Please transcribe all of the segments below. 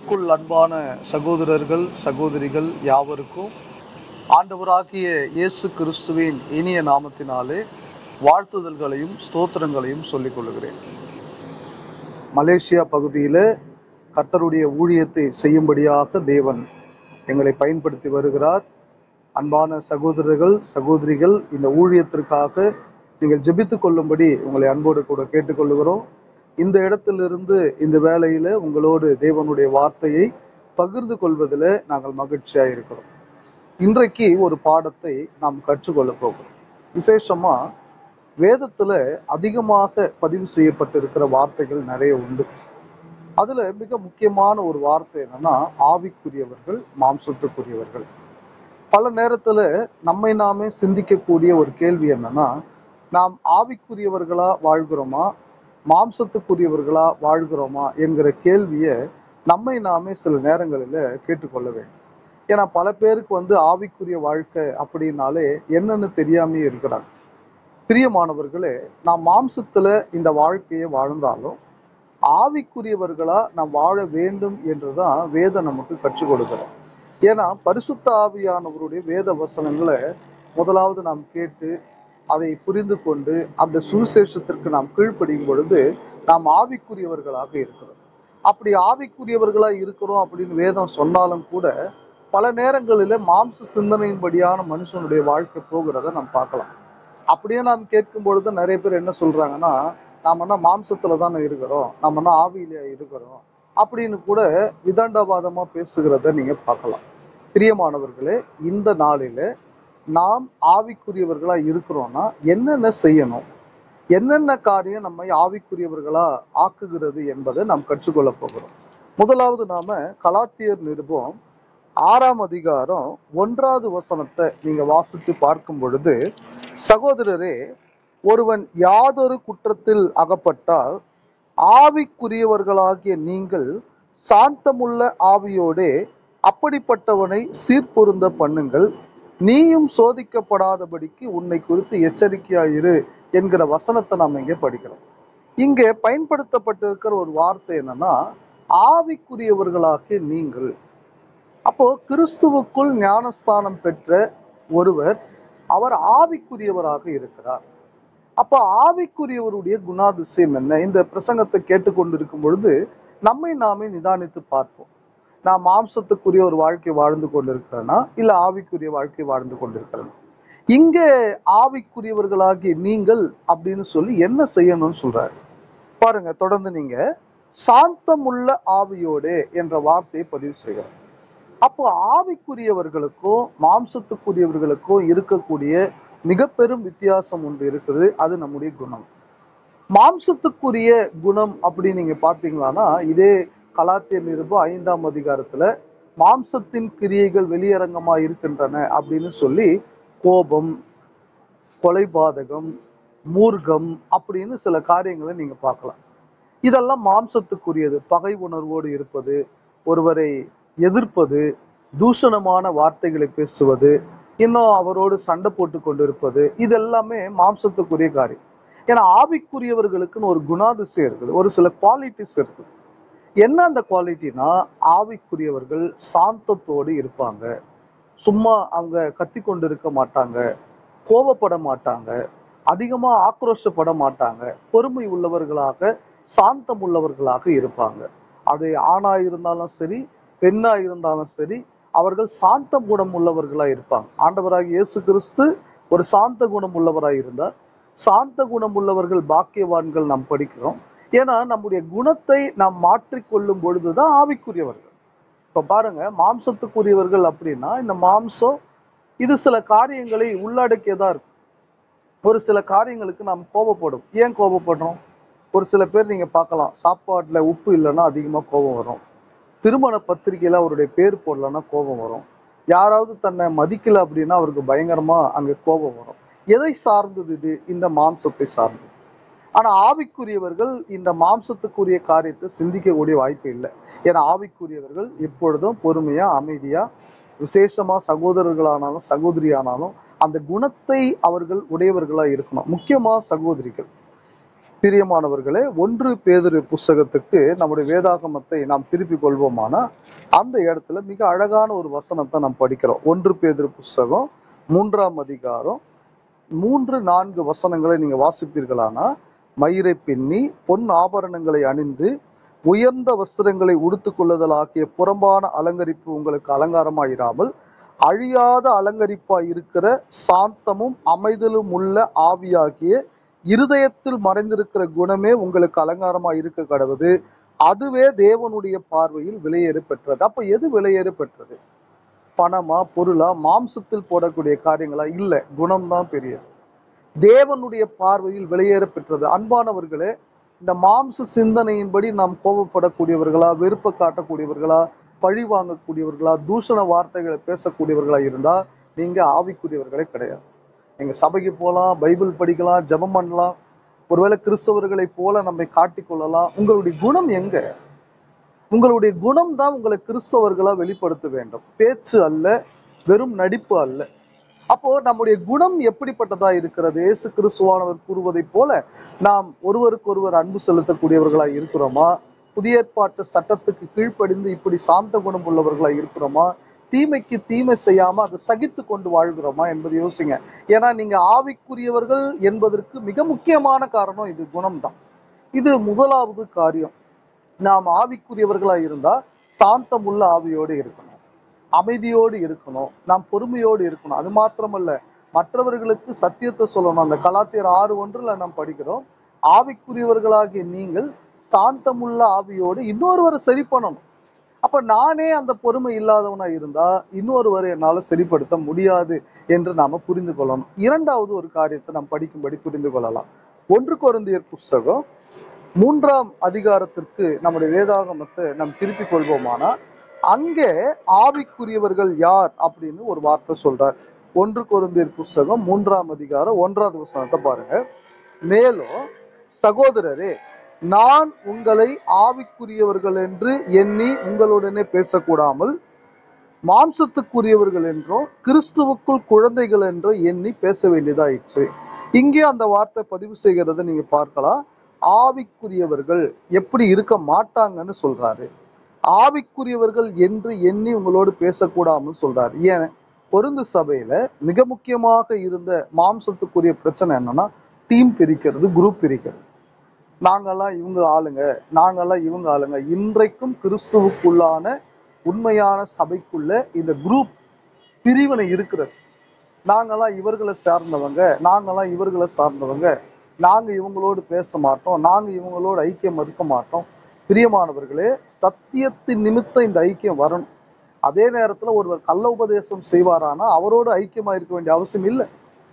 கிறிஸ்துவுக்குள் அன்பான சகோதரர்கள் சகோதரிகள் யாவருக்கும் ஆண்டவராகிய இயேசு கிறிஸ்துவின் இனிய நாமத்தினாலே வாழ்த்துதல்களையும் ஸ்தோத்திரங்களையும் சொல்லிக் கொள்கிறேன் மலேசியா பகுதியில கர்த்தருடைய ஊழியத்தை செய்யும்படியாக தேவன் எங்களை பயன்படுத்தி வருகிறார் அன்பான சகோதரர்கள் சகோதரிகள் இந்த ஊழியத்திற்காக நீங்கள் ஜெபித்துக் கொள்ளும்படி உங்களை அன்போடு கூட கேட்டுக்கொள்ளுகிறோம் இந்த இடத்திலிருந்து இந்த வேளையில உங்களோடு தேவனுடைய வார்த்தையை பகிர்ந்து கொள்வதில் நாங்கள் மகிழ்ச்சியா இருக்கிறோம் இன்றைக்கு ஒரு பாடத்தை நாம் கற்றுக்கொள்ள போகிறோம் விசேஷமா வேதத்துல அதிகமாக பதிவு செய்யப்பட்டிருக்கிற வார்த்தைகள் நிறைய உண்டு அதுல மிக முக்கியமான ஒரு வார்த்தை என்னன்னா ஆவிக்குரியவர்கள் மாம்சத்துக்குரியவர்கள் பல நேரத்துல நம்மை நாமே சிந்திக்கக்கூடிய ஒரு கேள்வி என்னன்னா நாம் ஆவிக்குரியவர்களா வாழ்கிறோமா மாம்சத்துக்குரியவர்களா வாழ்கிறோமா என்கிற கேள்வியை நம்மை நாமே சில நேரங்களில் கேட்டுக்கொள்ள வேண்டும் ஏன்னா பல பேருக்கு வந்து ஆவிக்குரிய வாழ்க்கை அப்படின்னாலே என்னன்னு தெரியாமே இருக்கிறாங்க பிரியமானவர்களே நாம் மாம்சத்துல இந்த வாழ்க்கையை வாழ்ந்தாலும் ஆவிக்குரியவர்களா நாம் வாழ வேண்டும் என்றுதான் வேதம் நமக்கு கற்றுக் கொடுக்கிறோம் ஏன்னா பரிசுத்த ஆவியானவருடைய வேத வசனங்களை முதலாவது நாம் கேட்டு அதை புரிந்து கொண்டு அந்த சுவிசேஷத்திற்கு நாம் கீழ்ப்படியும் பொழுது நாம் ஆவிக்குரியவர்களாக இருக்கிறோம் அப்படி ஆவிக்குரியவர்களா இருக்கிறோம் அப்படின்னு வேதம் சொன்னாலும் கூட பல நேரங்களில் மாம்ச சிந்தனையின்படியான மனுஷனுடைய வாழ்க்கை போகிறத நாம் பார்க்கலாம் அப்படியே நாம் கேட்கும் பொழுது நிறைய பேர் என்ன சொல்றாங்கன்னா நாம என்ன மாம்சத்துல தானே இருக்கிறோம் நம்ம என்ன ஆவியில இருக்கிறோம் அப்படின்னு கூட விதண்டாவாதமா பேசுகிறத நீங்க பார்க்கலாம் பிரியமானவர்களே இந்த நாளில நாம் ஆவிக்குரியவர்களா இருக்கிறோம்னா என்னென்ன செய்யணும் என்னென்ன காரியம் நம்மை ஆவிக்குரியவர்களா ஆக்குகிறது என்பதை நாம் கற்றுக்கொள்ள போகிறோம் முதலாவது நாம கலாத்தியர் நிருபம் ஆறாம் அதிகாரம் ஒன்றாவது வசனத்தை நீங்க வாசித்து பார்க்கும் பொழுது சகோதரரே ஒருவன் யாதொரு குற்றத்தில் அகப்பட்டால் ஆவிக்குரியவர்களாகிய நீங்கள் சாந்தமுள்ள ஆவியோடே அப்படிப்பட்டவனை சீர்பொருந்த பண்ணுங்கள் நீயும் சோதிக்கப்படாதபடிக்கு உன்னை குறித்து எச்சரிக்கையாயிரு என்கிற வசனத்தை நாம் இங்கே படிக்கிறோம் இங்கே பயன்படுத்தப்பட்டிருக்கிற ஒரு வார்த்தை என்னன்னா ஆவிக்குரியவர்களாகிய நீங்கள் அப்போ கிறிஸ்துவுக்குள் ஞானஸ்தானம் பெற்ற ஒருவர் அவர் ஆவிக்குரியவராக இருக்கிறார் அப்போ ஆவிக்குரியவருடைய குணாதிசயம் என்ன இந்த பிரசங்கத்தை கேட்டுக்கொண்டிருக்கும் பொழுது நம்மை நாமே நிதானித்து பார்ப்போம் நான் மாம்சத்துக்குரிய ஒரு வாழ்க்கை வாழ்ந்து கொண்டிருக்கிறேனா இல்ல ஆவிக்குரிய வாழ்க்கை வாழ்ந்து கொண்டிருக்கிறேன் இங்கே ஆவிக்குரியவர்களாகி நீங்கள் அப்படின்னு சொல்லி என்ன செய்யணும்னு சொல்றாரு பாருங்க தொடர்ந்து நீங்க சாந்தமுள்ள ஆவியோடே என்ற வார்த்தையை பதிவு செய்கிறோம் அப்போ ஆவிக்குரியவர்களுக்கும் மாம்சத்துக்குரியவர்களுக்கும் இருக்கக்கூடிய மிக பெரும் வித்தியாசம் ஒன்று இருக்குது அது நம்முடைய குணம் மாம்சத்துக்குரிய குணம் அப்படின்னு நீங்க பாத்தீங்களான்னா இதே கலாத்திய நிருபம் ஐந்தாம் அதிகாரத்துல மாம்சத்தின் கிரியைகள் வெளியரங்கமா இருக்கின்றன அப்படின்னு சொல்லி கோபம் கொலைபாதகம் மூர்க்கம் அப்படின்னு சில காரியங்களை நீங்க பார்க்கலாம் இதெல்லாம் மாம்சத்துக்குரியது பகை உணர்வோடு இருப்பது ஒருவரை எதிர்ப்பது தூஷணமான வார்த்தைகளை பேசுவது இன்னும் அவரோடு சண்டை போட்டு கொண்டிருப்பது இது எல்லாமே மாம்சத்துக்குரிய காரியம் ஏன்னா ஆவிக்குரியவர்களுக்குன்னு ஒரு குணாதிசயம் இருக்குது ஒரு சில குவாலிட்டிஸ் இருக்குது என்ன அந்த குவாலிட்டினா ஆவிக்குரியவர்கள் சாந்தத்தோடு இருப்பாங்க சும்மா அவங்க கத்தி கொண்டு இருக்க மாட்டாங்க கோபப்பட மாட்டாங்க அதிகமா ஆக்ரோஷப்பட மாட்டாங்க பொறுமை உள்ளவர்களாக சாந்தம் உள்ளவர்களாக இருப்பாங்க அது ஆணா இருந்தாலும் சரி பெண்ணா இருந்தாலும் சரி அவர்கள் சாந்த குணம் உள்ளவர்களா இருப்பாங்க ஆண்டவராக இயேசு கிறிஸ்து ஒரு சாந்த குணம் உள்ளவராக இருந்தார் சாந்த குணம் உள்ளவர்கள் பாக்கியவான்கள் நாம் படிக்கிறோம் ஏன்னா நம்முடைய குணத்தை நாம் மாற்றிக்கொள்ளும் பொழுதுதான் ஆவிக்குரியவர்கள் இப்ப பாருங்க மாம்சத்துக்குரியவர்கள் அப்படின்னா இந்த மாம்சம் இது சில காரியங்களை உள்ளடக்கியதா இருக்கும் ஒரு சில காரியங்களுக்கு நாம் கோபப்படும் ஏன் கோபப்படுறோம் ஒரு சில பேர் நீங்க பார்க்கலாம் சாப்பாட்டுல உப்பு இல்லைன்னா அதிகமா கோபம் வரும் திருமண பத்திரிகையில அவருடைய பேர் போடலன்னா கோபம் வரும் யாராவது தன்னை மதிக்கல அப்படின்னா அவருக்கு பயங்கரமா அங்க கோபம் வரும் எதை சார்ந்தது இது இந்த மாம்சத்தை சார்ந்தது ஆனா ஆவிக்குரியவர்கள் இந்த மாம்சத்துக்குரிய காரியத்தை சிந்திக்கக்கூடிய வாய்ப்பு இல்லை ஏன்னா ஆவிக்குரியவர்கள் எப்பொழுதும் பொறுமையா அமைதியா விசேஷமா சகோதரர்களானாலும் சகோதரியானாலும் அந்த குணத்தை அவர்கள் உடையவர்களா இருக்கணும் முக்கியமா சகோதரிகள் பிரியமானவர்களே ஒன்று பேதுரு புஸ்தகத்துக்கு நம்முடைய வேதாகமத்தை நாம் திருப்பி கொள்வோமானா அந்த இடத்துல மிக அழகான ஒரு வசனத்தை நாம் படிக்கிறோம் ஒன்று பேதுரு புஸ்தகம் மூன்றாம் அதிகாரம் மூன்று நான்கு வசனங்களை நீங்க வாசிப்பீர்களானா மயிரை பின்னி பொன் ஆபரணங்களை அணிந்து உயர்ந்த வஸ்திரங்களை உடுத்துக் கொள்ளுதலாகிய புறம்பான அலங்கரிப்பு உங்களுக்கு அலங்காரமாயிராமல் அழியாத அலங்கரிப்பாய் இருக்கிற சாந்தமும் அமைதலும் உள்ள ஆவியாகிய இருதயத்தில் மறைந்திருக்கிற குணமே உங்களுக்கு அலங்காரமா இருக்க கடவுது அதுவே தேவனுடைய பார்வையில் விலையேற பெற்றது அப்ப எது விலையேற பெற்றது பணமா பொருளா மாம்சத்தில் போடக்கூடிய காரியங்களா இல்ல குணம்தான் பெரியது தேவனுடைய பார்வையில் விலையேற பெற்றது அன்பானவர்களே இந்த மாம்ச சிந்தனையின்படி நாம் கோபப்படக்கூடியவர்களா வெறுப்பை காட்டக்கூடியவர்களா பழி வாங்கக்கூடியவர்களா தூஷண வார்த்தைகளை பேசக்கூடியவர்களா இருந்தா நீங்க ஆவிக்குரியவர்களே கிடையாது நீங்க சபைக்கு போகலாம் பைபிள் படிக்கலாம் ஜெபம் பண்ணலாம் ஒருவேளை கிறிஸ்தவர்களைப் போல நம்மை காட்டிக்கொள்ளலாம் உங்களுடைய குணம் எங்க உங்களுடைய குணம் தான் உங்களை கிறிஸ்தவர்களா வெளிப்படுத்த வேண்டும் பேச்சு அல்ல வெறும் நடிப்பு அல்ல அப்போ நம்முடைய குணம் எப்படிப்பட்டதா இருக்கிறது இயேசு கிறிஸ்துவானவர் கூறுவதைப் போல நாம் ஒருவருக்கொருவர் அன்பு செலுத்தக்கூடியவர்களா இருக்கிறோமா புதிய ஏற்பாட்டு சட்டத்துக்கு கீழ்ப்படிந்து இப்படி சாந்த குணம் உள்ளவர்களா இருக்கிறோமா தீமைக்கு தீமை செய்யாம அதை சகித்து கொண்டு வாழ்கிறோமா என்பதை யோசிங்க ஏன்னா நீங்க ஆவிக்குரியவர்கள் என்பதற்கு மிக முக்கியமான காரணம் இது குணம்தான் இது முதலாவது காரியம் நாம் ஆவிக்குரியவர்களா இருந்தா சாந்தமுள்ள ஆவியோடு இருக்கணும் அமைதியோடு இருக்கணும் நாம் பொறுமையோடு இருக்கணும் அது மாத்திரமல்ல மற்றவர்களுக்கு சத்தியத்தை சொல்லணும் அந்த கலாத்தியர் ஆறு ஒன்றுல நாம் படிக்கிறோம் ஆவிக்குரியவர்களாகிய நீங்கள் சாந்தமுள்ள ஆவியோடு இன்னொருவரை சரி பண்ணணும் அப்ப நானே அந்த பொறுமை இல்லாதவனா இருந்தா இன்னொருவரை என்னால சரிப்படுத்த முடியாது என்று நாம புரிந்து கொள்ளணும் இரண்டாவது ஒரு காரியத்தை நாம் படிக்கும்படி புரிந்து கொள்ளலாம் ஒன்று கொருந்தியர் புஸ்தகம் மூன்றாம் அதிகாரத்திற்கு நம்முடைய வேதாகமத்தை நாம் திருப்பிக் கொள்வோமானா அங்கே ஆவிக்குரியவர்கள் யார் அப்படின்னு ஒரு வார்த்தை சொல்றார் ஒன்று கொருந்தியர் புஸ்தகம் மூன்றாம் அதிகாரம் ஒன்றாவது புஸ்தகத்தை பாருங்க மேலும் சகோதரரே நான் உங்களை ஆவிக்குரியவர்கள் என்று எண்ணி உங்களுடனே பேசக்கூடாமல் மாம்சத்துக்குரியவர்கள் என்றோ கிறிஸ்துவுக்குள் குழந்தைகள் என்றோ எண்ணி பேச வேண்டியதாயிற்று இங்கே அந்த வார்த்தை பதிவு செய்கிறத நீங்க பார்க்கலாம் ஆவிக்குரியவர்கள் எப்படி இருக்க மாட்டாங்கன்னு சொல்றாரு ஆவிக்குரியவர்கள் என்று எண்ணி உங்களோடு பேசக்கூடாமல் சொல்றாரு ஏன் பொருந்து சபையில மிக முக்கியமாக இருந்த மாம்சத்துக்குரிய பிரச்சனை என்னன்னா டீம் பிரிக்கிறது குரூப் பிரிக்கிறது நாங்கெல்லாம் இவங்க ஆளுங்க நாங்கெல்லாம் இவங்க ஆளுங்க இன்றைக்கும் கிறிஸ்துவுக்குள்ளான உண்மையான சபைக்குள்ள இந்த குரூப் பிரிவினை இருக்கிறது நாங்கெல்லாம் இவர்களை சார்ந்தவங்க நாங்கெல்லாம் இவர்களை சார்ந்தவங்க நாங்க இவங்களோடு பேச மாட்டோம் நாங்க இவங்களோடு ஐக்கியம் இருக்க மாட்டோம் பிரியமானவர்களே சத்தியத்தின் நிமித்தம் இந்த ஐக்கியம் வரணும் அதே நேரத்துல ஒருவர் கள்ள உபதேசம் செய்வாரானா அவரோடு ஐக்கியமா இருக்க வேண்டிய அவசியம் இல்லை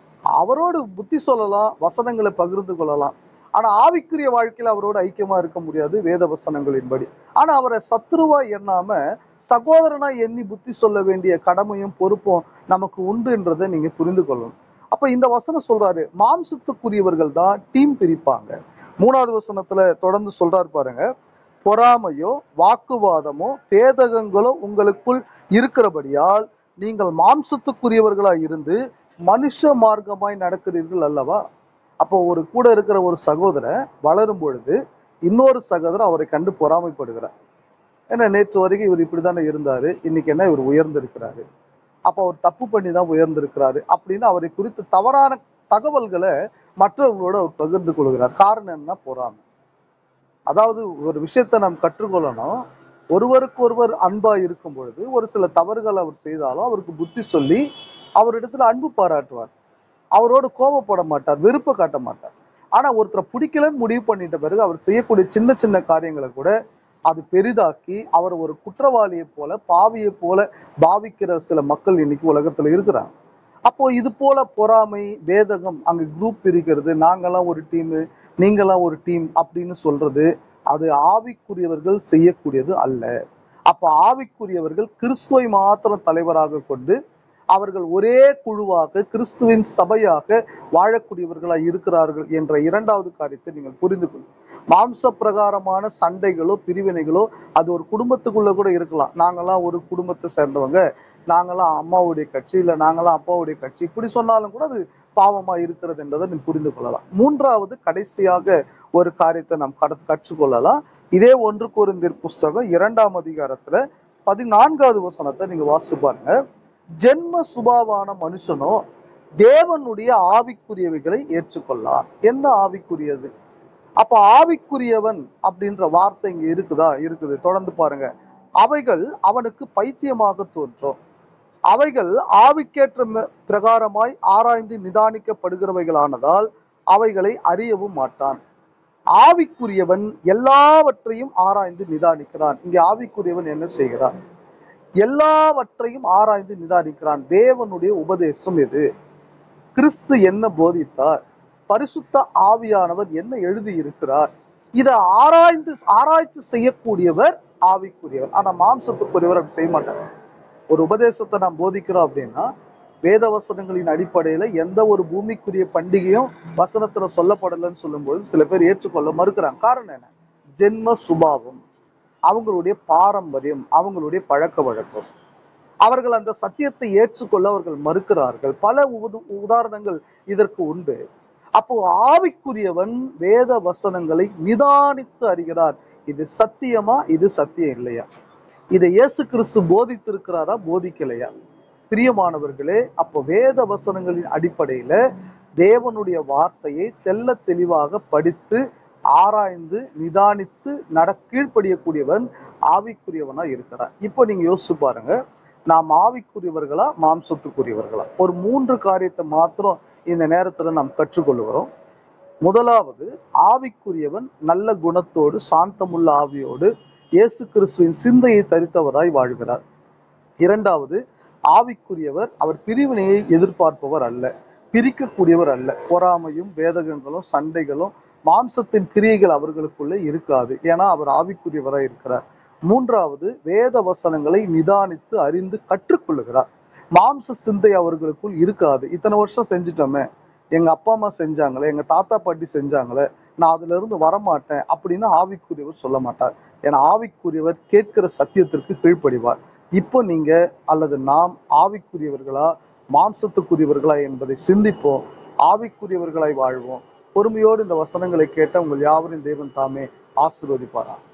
அவரோடு புத்தி சொல்லலாம் வசனங்களை பகிர்ந்து கொள்ளலாம் ஆனா ஆவிக்குரிய வாழ்க்கையில அவரோடு ஐக்கியமா இருக்க முடியாது வேத வசனங்களின்படி ஆனா அவரை சத்ருவா எண்ணாம சகோதரனா எண்ணி புத்தி சொல்ல வேண்டிய கடமையும் பொறுப்பும் நமக்கு உண்டுன்றதை நீங்க புரிந்து கொள்ளணும் அப்ப இந்த வசனம் சொல்றாரு மாம்சத்துக்குரியவர்கள் தான் டீம் பிரிப்பாங்க மூணாவது வசனத்துல தொடர்ந்து சொல்றாரு பாருங்க பொறாமையோ வாக்குவாதமோ பேதகங்களோ உங்களுக்குள் இருக்கிறபடியால் நீங்கள் மாம்சத்துக்குரியவர்களா இருந்து மனுஷ மார்க்கமாய் நடக்கிறீர்கள் அல்லவா அப்போ ஒரு கூட இருக்கிற ஒரு சகோதரன் வளரும் பொழுது இன்னொரு சகோதரன் அவரை கண்டு பொறாமைப்படுகிறார் ஏன்னா நேற்று வரைக்கும் இவர் இப்படிதானே இருந்தாரு இன்னைக்கு என்ன இவர் உயர்ந்திருக்கிறாரு அப்போ அவர் தப்பு பண்ணி தான் உயர்ந்திருக்கிறாரு அப்படின்னு அவரை குறித்து தவறான தகவல்களை மற்றவர்களோட அவர் பகிர்ந்து கொள்கிறார் காரணம் என்ன பொறாமை அதாவது ஒரு விஷயத்தை நாம் கற்றுக்கொள்ளணும் ஒருவருக்கு ஒருவர் அன்பா இருக்கும் பொழுது ஒரு சில தவறுகள் அவர் செய்தாலும் அவருக்கு புத்தி சொல்லி அவரிடத்துல அன்பு பாராட்டுவார் அவரோடு கோபப்பட மாட்டார் வெறுப்பை காட்ட மாட்டார் ஆனா ஒருத்தரை பிடிக்கலன்னு முடிவு பண்ணிட்ட பிறகு அவர் செய்யக்கூடிய சின்ன சின்ன காரியங்களை கூட அது பெரிதாக்கி அவர் ஒரு குற்றவாளியை போல பாவியை போல பாவிக்கிற சில மக்கள் இன்னைக்கு உலகத்துல இருக்கிறாங்க அப்போ இது போல பொறாமை வேதகம் அங்க குரூப் இருக்கிறது நாங்கெல்லாம் ஒரு டீமு நீங்களாம் ஒரு டீம் அப்படின்னு சொல்றது அது ஆவிக்குரியவர்கள் செய்யக்கூடியது அல்ல அப்ப ஆவிக்குரியவர்கள் கிறிஸ்துவை மாத்திரம் தலைவராக கொண்டு அவர்கள் ஒரே குழுவாக கிறிஸ்துவின் சபையாக வாழக்கூடியவர்களாய் இருக்கிறார்கள் என்ற இரண்டாவது காரியத்தை நீங்கள் புரிந்து கொள்ளும் மாம்ச பிரகாரமான சண்டைகளோ பிரிவினைகளோ அது ஒரு குடும்பத்துக்குள்ள கூட இருக்கலாம் நாங்கெல்லாம் ஒரு குடும்பத்தை சேர்ந்தவங்க நாங்கெல்லாம் அம்மாவுடைய கட்சி இல்ல நாங்கெல்லாம் அப்பாவுடைய கட்சி இப்படி சொன்னாலும் கூட அது பாவமா இருக்கிறது என்பதை நீ புரிந்து கொள்ளலாம் மூன்றாவது கடைசியாக ஒரு காரியத்தை நாம் கடத்து கற்றுக்கொள்ளலாம் இதே ஒன்று குருந்தியர் புஸ்தகம் இரண்டாம் அதிகாரத்துல பதினான்காவது வசனத்தை நீங்க வாசிச்சு பாருங்க ஜென்ம சுபாவான மனுஷனோ தேவனுடைய ஆவிக்குரியவைகளை ஏற்றுக்கொள்ளான் என்ன ஆவிக்குரியது அப்ப ஆவிக்குரியவன் அப்படின்ற வார்த்தை இங்க இருக்குதா இருக்குது தொடர்ந்து பாருங்க அவைகள் அவனுக்கு பைத்தியமாக தோன்றும் அவைகள் ஆவிக்கேற்ற ம- பிரகாரமாய் ஆராய்ந்து நிதானிக்கப்படுகிறவைகளானதால் அவைகளை அறியவும் மாட்டான் ஆவிக்குரியவன் எல்லாவற்றையும் ஆராய்ந்து நிதானிக்கிறான் இங்கே ஆவிக்குரியவன் என்ன செய்கிறான் எல்லாவற்றையும் ஆராய்ந்து நிதானிக்கிறான் தேவனுடைய உபதேசம் எது கிறிஸ்து என்ன போதித்தார் பரிசுத்த ஆவியானவர் என்ன எழுதி இருக்கிறார் இதை ஆராய்ந்து ஆராய்ச்சி செய்யக்கூடியவர் ஆவிக்குரியவர் ஆனா மாம்சத்துக்குரியவர் அப்படி செய்ய மாட்டார் ஒரு உபதேசத்தை நாம் போதிக்கிறோம் அப்படின்னா வேத வசனங்களின் அடிப்படையில எந்த ஒரு பூமிக்குரிய பண்டிகையும் வசனத்துல சொல்லப்படலைன்னு சொல்லும்போது சில பேர் ஏற்றுக்கொள்ள மறுக்கிறாங்க காரணம் என்ன ஜென்ம சுபாவம் அவங்களுடைய பாரம்பரியம் அவங்களுடைய பழக்க வழக்கம் அவர்கள் அந்த சத்தியத்தை ஏற்றுக்கொள்ள அவர்கள் மறுக்கிறார்கள் பல உது- உதாரணங்கள் இதற்கு உண்டு அப்போ ஆவிக்குரியவன் வேத வசனங்களை நிதானித்து அறிகிறார் இது சத்தியமா இது சத்தியம் இல்லையா இதை இயேசு கிறிஸ்து போதித்திருக்கிறாரா போதிக்கலையா பிரியமானவர்களே அப்போ வேத வசனங்களின் அடிப்படையில தேவனுடைய வார்த்தையை தெள்ள தெளிவாக படித்து ஆராய்ந்து நிதானித்து நட கீழ்ப்படியக்கூடியவன் ஆவிக்குரியவனா இருக்கிறான் இப்போ நீங்க யோசிச்சு பாருங்க நாம் ஆவிக்குரியவர்களா மாம்சத்துக்குரியவர்களா ஒரு மூன்று காரியத்தை மாத்திரம் இந்த நேரத்துல நாம் கற்றுக்கொள்கிறோம் முதலாவது ஆவிக்குரியவன் நல்ல குணத்தோடு சாந்தமுள்ள ஆவியோடு இயேசு கிறிஸ்துவின் சிந்தையை தரித்தவராய் வாழ்கிறார் இரண்டாவது ஆவிக்குரியவர் அவர் பிரிவினையை எதிர்பார்ப்பவர் அல்ல பிரிக்கக்கூடியவர் அல்ல பொறாமையும் வேதகங்களும் சண்டைகளும் மாம்சத்தின் கிரியைகள் அவர்களுக்குள்ளே இருக்காது ஏன்னா அவர் ஆவிக்குரியவராய் இருக்கிறார் மூன்றாவது வேத வசனங்களை நிதானித்து அறிந்து கற்றுக்கொள்ளுகிறார் மாம்ச சிந்தை அவர்களுக்குள் இருக்காது இத்தனை வருஷம் செஞ்சுட்டோமே எங்க அப்பா அம்மா செஞ்சாங்களே எங்க தாத்தா பாட்டி செஞ்சாங்களே நான் அதுல இருந்து வரமாட்டேன் அப்படின்னு ஆவிக்குரியவர் சொல்ல மாட்டார் ஏன்னா ஆவிக்குரியவர் கேட்கிற சத்தியத்திற்கு கீழ்ப்படிவார் இப்போ நீங்க அல்லது நாம் ஆவிக்குரியவர்களா மாம்சத்துக்குரியவர்களா என்பதை சிந்திப்போம் ஆவிக்குரியவர்களாய் வாழ்வோம் பொறுமையோடு இந்த வசனங்களை கேட்ட உங்கள் யாவரின் தேவன் தாமே ஆசீர்வதிப்பாரா